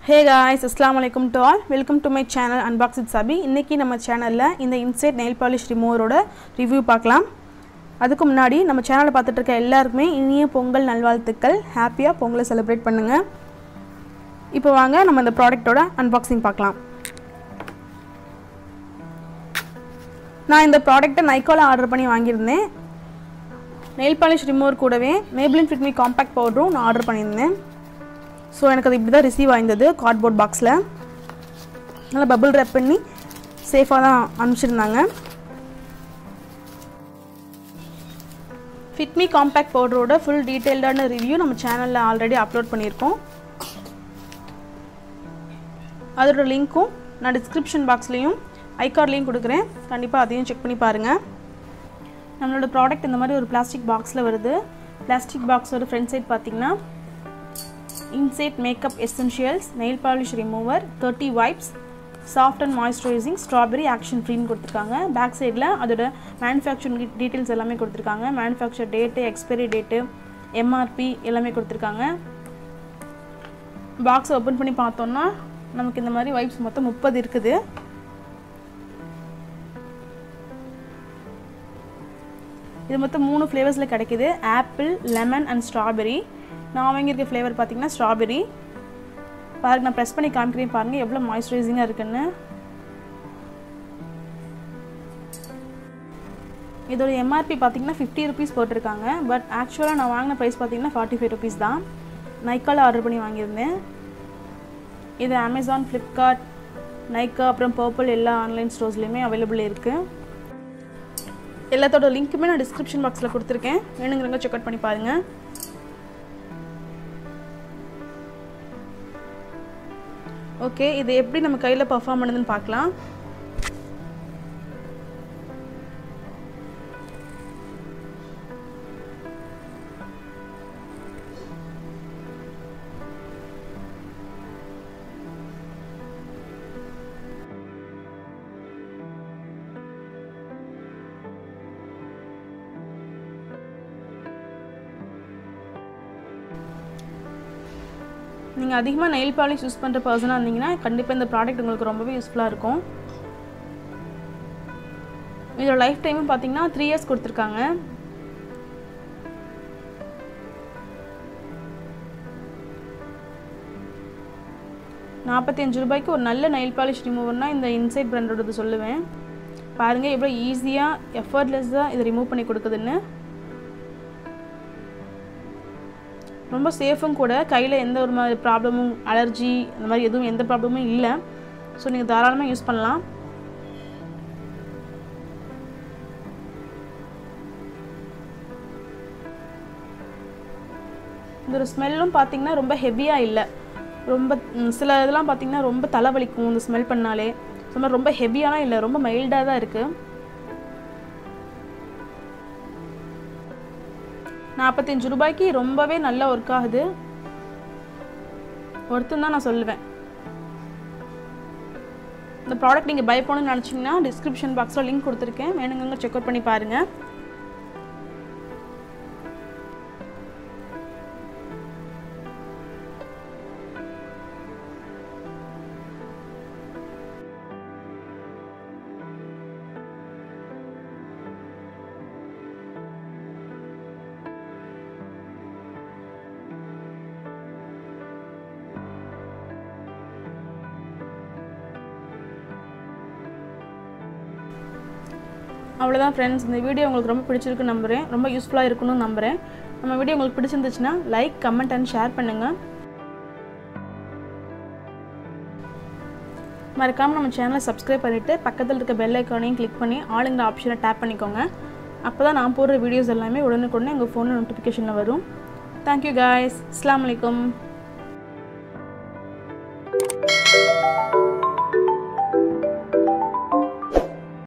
ஹே guys அஸ்லாம் வலைக்கம் to all welcome to my channel unbox it Sabi இன்றைக்கி நம்ம சேனலில் இந்த இன்சைட் நெயில் பாலிஷ் ரிமூவரோட ரிவ்யூ பார்க்கலாம் அதுக்கு முன்னாடி நம்ம சேனலை பார்த்துட்டு இருக்க எல்லாருக்குமே இனிய பொங்கல் நல்வாழ்த்துக்கள் ஹாப்பியாக பொங்கலை செலிப்ரேட் பண்ணுங்கள் இப்போ வாங்க நம்ம இந்த ப்ராடக்ட்டோட அன்பாக்சிங் பார்க்கலாம் நான் இந்த ப்ராடக்ட்டை நைக்கோவில் ஆர்டர் பண்ணி வாங்கியிருந்தேன் நெயில் பாலிஷ் ரிமூவர் கூடவே மேப்ளின் ஃபிட்மி காம்பேக்ட் பவுடரும் நான் ஆர்டர் பண்ணியிருந்தேன் ஸோ எனக்கு அது இப்படி தான் ரிசீவ் ஆயிருந்தது கார்ட்போர்ட் பாக்ஸில் நல்லா பபுள் ரேப் பண்ணி சேஃபாக தான் அனுப்பிச்சிருந்தாங்க ஃபிட்மி காம்பேக்ட் பவுடரோட ஃபுல் டீட்டெயில்டான ரிவ்யூ நம்ம சேனலில் ஆல்ரெடி அப்லோட் பண்ணியிருக்கோம் அதோட லிங்க்கும் நான் டிஸ்கிரிப்ஷன் பாக்ஸ்லேயும் ஐகார்ட்லேயும் கொடுக்குறேன் கண்டிப்பாக அதையும் செக் பண்ணி பாருங்கள் நம்மளோட ப்ராடக்ட் இந்த மாதிரி ஒரு பிளாஸ்டிக் பாக்ஸில் வருது பிளாஸ்டிக் பாக்ஸோட ஃப்ரண்ட் சைட் பார்த்தீங்கன்னா inside makeup essentials nail polish remover thirty wipes soft and moisturising strawberry action ஃப்ரீன்னு கொடுத்துருக்காங்க பேக் சைடில் அதோட மேனுஃபேக்சரிங் டீட்டெயில்ஸ் எல்லாமே கொடுத்துருக்காங்க manufacture date expiry date MRP எல்லாமே கொடுத்துருக்காங்க பாக்ஸ் ஓப்பன் பண்ணி பார்த்தோன்னா நமக்கு இந்த மாதிரி வைப்ஸ் மொத்தம் முப்பது இருக்குது இது மொத்தம் மூணு ஃப்ளேவர்ஸில் கிடைக்கிது ஆப்பிள் லெமன் அண்ட் ஸ்ட்ராபெரி நான் வாங்கியிருக்க ஃப்ளேவர் பார்த்தீங்கன்னா ஸ்ட்ராபெரி பாருங்க நான் ப்ரெஸ் பண்ணி காமிக்கிறேன் பாருங்கள் எவ்வளோ மாய்ஸ்சரைசிங்காக இருக்குன்னு இதோட எம்ஆர்பி பார்த்தீங்கன்னா ஃபிஃப்டி ருபீஸ் போட்டிருக்காங்க பட் ஆக்சுவலாக நான் வாங்கின ப்ரைஸ் பார்த்தீங்கன்னா ஃபார்ட்டி ஃபைவ் ருபீஸ் தான் நைக்காவில் ஆர்டர் பண்ணி வாங்கியிருந்தேன் இது அமேசான் ஃப்ளிப்கார்ட் நைக்கா அப்புறம் பர்பிள் எல்லா ஆன்லைன் ஸ்டோர்ஸ்லையுமே அவைலபிள் இருக்குது எல்லாத்தோட லிங்க்குமே நான் டிஸ்கிரிப்ஷன் பாக்ஸில் கொடுத்துருக்கேன் வேணுங்கிறவங்க செக் அவுட் பண்ணி பாருங்கள் ஓகே இது எப்படி நம்ம கையில் பர்ஃபார்ம் பண்ணுதுன்னு பார்க்கலாம் நீங்கள் அதிகமாக நெயில் பாலிஷ் யூஸ் பண்ணுற பர்சனாக இருந்தீங்கன்னா கண்டிப்பாக இந்த ப்ராடக்ட் உங்களுக்கு ரொம்பவே யூஸ்ஃபுல்லாக இருக்கும் இதோட லைஃப் டைமும் பார்த்தீங்கன்னா த்ரீ இயர்ஸ் கொடுத்துருக்காங்க நாற்பத்தி அஞ்சு ரூபாய்க்கு ஒரு நல்ல நெயில் பாலிஷ் ரிமூவர்னால் இந்த இன்சைட் பிராண்டோடது சொல்லுவேன் பாருங்கள் எவ்வளோ ஈஸியாக எஃபர்ட்லெஸ்ஸாக இதை ரிமூவ் பண்ணி கொடுக்குதுன்னு ரொம்ப சேஃபும் கூட கையில் எந்த ஒரு மாதிரி ப்ராப்ளமும் அலர்ஜி அந்த மாதிரி எதுவும் எந்த ப்ராப்ளமும் இல்லை ஸோ நீங்கள் தாராளமாக யூஸ் பண்ணலாம் இதோட ஸ்மெல்லும் பார்த்தீங்கன்னா ரொம்ப ஹெவியாக இல்லை ரொம்ப சில இதெல்லாம் பார்த்தீங்கன்னா ரொம்ப தலைவலிக்கும் இந்த ஸ்மெல் பண்ணாலே ஸோ ரொம்ப ஹெவியாலாம் இல்லை ரொம்ப மைல்டாக தான் இருக்குது நாற்பத்தஞ்சு ரூபாய்க்கு ரொம்பவே நல்லா ஒர்க் ஆகுது ஒருத்தன் தான் நான் சொல்லுவேன் இந்த ப்ராடக்ட் நீங்கள் பை பண்ணணும்னு நினச்சிங்கன்னா டிஸ்கிரிப்ஷன் பாக்ஸில் லிங்க் கொடுத்துருக்கேன் வேணுங்க செக் அவுட் பண்ணி பாருங்கள் அவ்வளோதான் ஃப்ரெண்ட்ஸ் இந்த வீடியோ உங்களுக்கு ரொம்ப பிடிச்சிருக்குன்னு நம்புகிறேன் ரொம்ப யூஸ்ஃபுல்லாக இருக்கணும்னு நம்புகிறேன் நம்ம வீடியோ உங்களுக்கு பிடிச்சிருந்துச்சுன்னா லைக் கமெண்ட் அண்ட் ஷேர் பண்ணுங்கள் மறக்காமல் நம்ம சேனலை சப்ஸ்கிரைப் பண்ணிவிட்டு பக்கத்தில் இருக்க பெல் ஐக்கானையும் கிளிக் பண்ணி ஆளுங்கிற ஆப்ஷனை டேப் பண்ணிக்கோங்க அப்போ தான் நான் போடுற வீடியோஸ் எல்லாமே உடனுக்குடனே எங்கள் ஃபோனில் நோட்டிஃபிகேஷனில் வரும் தேங்க்யூ காய்ஸ் அஸ்லாம் வலைக்கம்